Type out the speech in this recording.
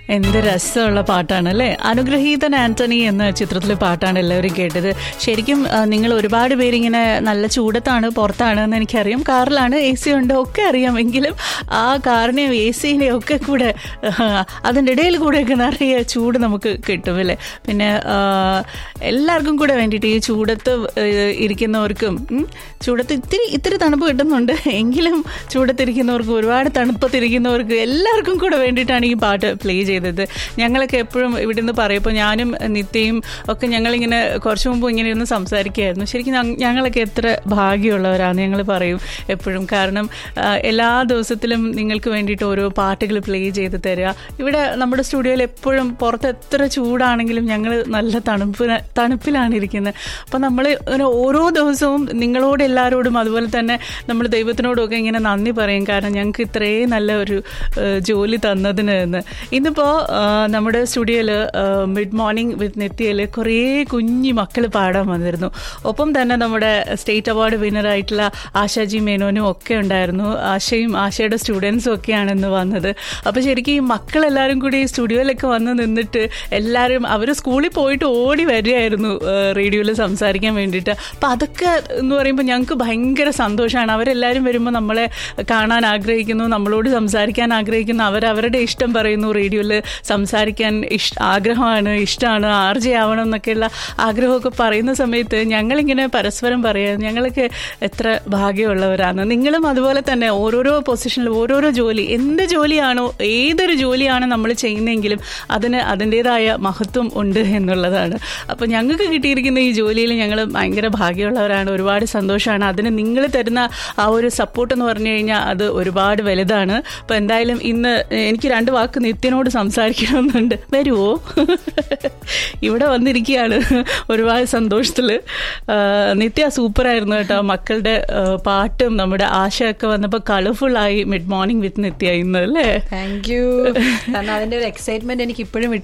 എന്ത് രസമുള്ള പാട്ടാണ് അല്ലേ അനുഗ്രഹീതൻ ആന്റണി എന്ന ചിത്രത്തിലെ പാട്ടാണ് എല്ലാവരും കേട്ടത് ശരിക്കും ആ, നിങ്ങൾ ഒരുപാട് പേരിങ്ങനെ നല്ല ചൂടത്താണ് പുറത്താണ് എന്ന് എനിക്കറിയാം കാറിലാണ് എ സി ഉണ്ട് ഒക്കെ അറിയാം എങ്കിലും ആ കാറിനെയും എ സിനെയും ഒക്കെ കൂടെ ആ, അതിൻ്റെ ഇടയിൽ കൂടെയൊക്കെ നിറയെ ചൂട് നമുക്ക് കിട്ടും അല്ലേ പിന്നെ ആ, എല്ലാവർക്കും കൂടെ വേണ്ടിയിട്ട് ഈ ചൂടത്ത് ഏഹ്, ഇരിക്കുന്നവർക്കും ഉം, ചൂടത്ത് ഇത്തിരി ഇത്തിരി തണുപ്പ് കിട്ടുന്നുണ്ട് എങ്കിലും ചൂടത്തിരിക്കുന്നവർക്കും ഒരുപാട് തണുപ്പത്തിരിക്കുന്നവർക്കും എല്ലാവർക്കും കൂടെ വേണ്ടിയിട്ടാണ് ഈ പാട്ട് പ്ലേ ചെയ്തത് ഞങ്ങളൊക്കെ എപ്പോഴും ഇവിടെ നിന്ന് പറയപ്പോൾ ഞാനും നിത്യയും ഒക്കെ ഞങ്ങളിങ്ങനെ കുറച്ച് മുമ്പ് ഇങ്ങനെ ഇരുന്ന് സംസാരിക്കുകയായിരുന്നു ശരിക്കും ഞങ്ങ- ഞങ്ങളൊക്കെ എത്ര ഭാഗ്യമുള്ളവരാണ് ഞങ്ങൾ പറയും എപ്പോഴും കാരണം ആ, എല്ലാ ദിവസത്തിലും നിങ്ങൾക്ക് വേണ്ടിയിട്ട് ഓരോ പാട്ടുകൾ പ്ലേ ചെയ്ത് തരിക ഇവിടെ നമ്മുടെ സ്റ്റുഡിയോയിൽ എപ്പോഴും പുറത്ത് എത്ര ചൂടാണെങ്കിലും ഞങ്ങൾ നല്ല തണുപ്പ് തണുപ്പിലാണ് ഇരിക്കുന്നത് അപ്പം നമ്മൾ ഇങ്ങനെ ഓരോ ദിവസവും നിങ്ങളോട് എല്ലാവരോടും അതുപോലെ തന്നെ നമ്മൾ ദൈവത്തിനോടും ഒക്കെ ഇങ്ങനെ നന്ദി പറയും കാരണം ഞങ്ങൾക്ക് ഇത്രയും നല്ല ഒരു ഏഹ്, ജോലി തന്നതിന് എന്ന് ഇന്നിപ്പോൾ നമ്മുടെ സ്റ്റുഡിയോയിൽ മിഡ് മോർണിംഗ് വിത്ത് നിത്യയിൽ കുറേ കുഞ്ഞി മക്കൾ പാടാൻ വന്നിരുന്നു ഒപ്പം തന്നെ നമ്മുടെ സ്റ്റേറ്റ് അവാർഡ് വിന്നറായിട്ടുള്ള ആശാജി മേനോനും ഒക്കെ ഉണ്ടായിരുന്നു ആശയും ആശയുടെ സ്റ്റുഡൻസും ഒക്കെയാണ് ഇന്ന് വന്നത് അപ്പോൾ ശരിക്കും ഈ മക്കളെല്ലാവരും കൂടി ഈ സ്റ്റുഡിയോയിലൊക്കെ വന്ന് നിന്നിട്ട് എല്ലാവരും അവർ സ്കൂളിൽ പോയിട്ട് ഓടി വരികയായിരുന്നു റേഡിയോയിൽ സംസാരിക്കാൻ വേണ്ടിയിട്ട് അപ്പം അതൊക്കെ എന്ന് പറയുമ്പോൾ ഞങ്ങൾക്ക് ഭയങ്കര സന്തോഷമാണ് അവരെല്ലാവരും വരുമ്പോൾ നമ്മളെ കാണാൻ ആഗ്രഹിക്കുന്നു നമ്മളോട് സംസാരിക്കാൻ ആഗ്രഹിക്കുന്നു അവരവരുടെ ഇഷ്ടം പറയുന്നു റേഡിയോയിൽ സംസാരിക്കാൻ ഇഷ് ആഗ്രഹമാണ് ഇഷ്ടമാണ് ആർജെ ആവണം എന്നൊക്കെയുള്ള ആഗ്രഹമൊക്കെ പറയുന്ന സമയത്ത് ഞങ്ങളിങ്ങനെ പരസ്പരം പറയാം ഞങ്ങളൊക്കെ എത്ര ഭാഗ്യമുള്ളവരാണ് നിങ്ങളും അതുപോലെ തന്നെ ഓരോരോ പൊസിഷനിൽ ഓരോരോ ജോലി എന്ത് ജോലിയാണോ ഏതൊരു ജോലിയാണ് നമ്മൾ ചെയ്യുന്നതെങ്കിലും അതിന് അതിൻ്റെതായ മഹത്വം ഉണ്ട് എന്നുള്ളതാണ് അപ്പോൾ ഞങ്ങൾക്ക് കിട്ടിയിരിക്കുന്ന ഈ ജോലിയിൽ ഞങ്ങൾ ഭയങ്കര ഭാഗ്യമുള്ളവരാണ് ഒരുപാട് സന്തോഷമാണ് അതിന് നിങ്ങൾ തരുന്ന ആ ഒരു സപ്പോർട്ട് എന്ന് പറഞ്ഞു കഴിഞ്ഞാൽ അത് ഒരുപാട് വലുതാണ് അപ്പോൾ എന്തായാലും ഇന്ന് എനിക്ക് രണ്ട് വാക്ക് നിത്യനോട് സംസാരിക്കണമെന്നുണ്ട് വരുമോ ഇവിടെ വന്നിരിക്കുകയാണ് ഒരുപാട് സന്തോഷത്തിൽ നിത്യ സൂപ്പറായിരുന്നു കേട്ടോ മക്കളുടെ ആ, പാട്ടും നമ്മുടെ ആശയൊക്കെ വന്നപ്പോൾ കളർഫുള്ളായി മിഡ് മോർണിംഗ് വിത്ത് നിത്യ ഇന്ന് അല്ലേ താങ്ക് യു കാരണം അതിന്റെ ഒരു എക്സൈറ്റ്മെന്റ് എനിക്ക് ഇപ്പോഴും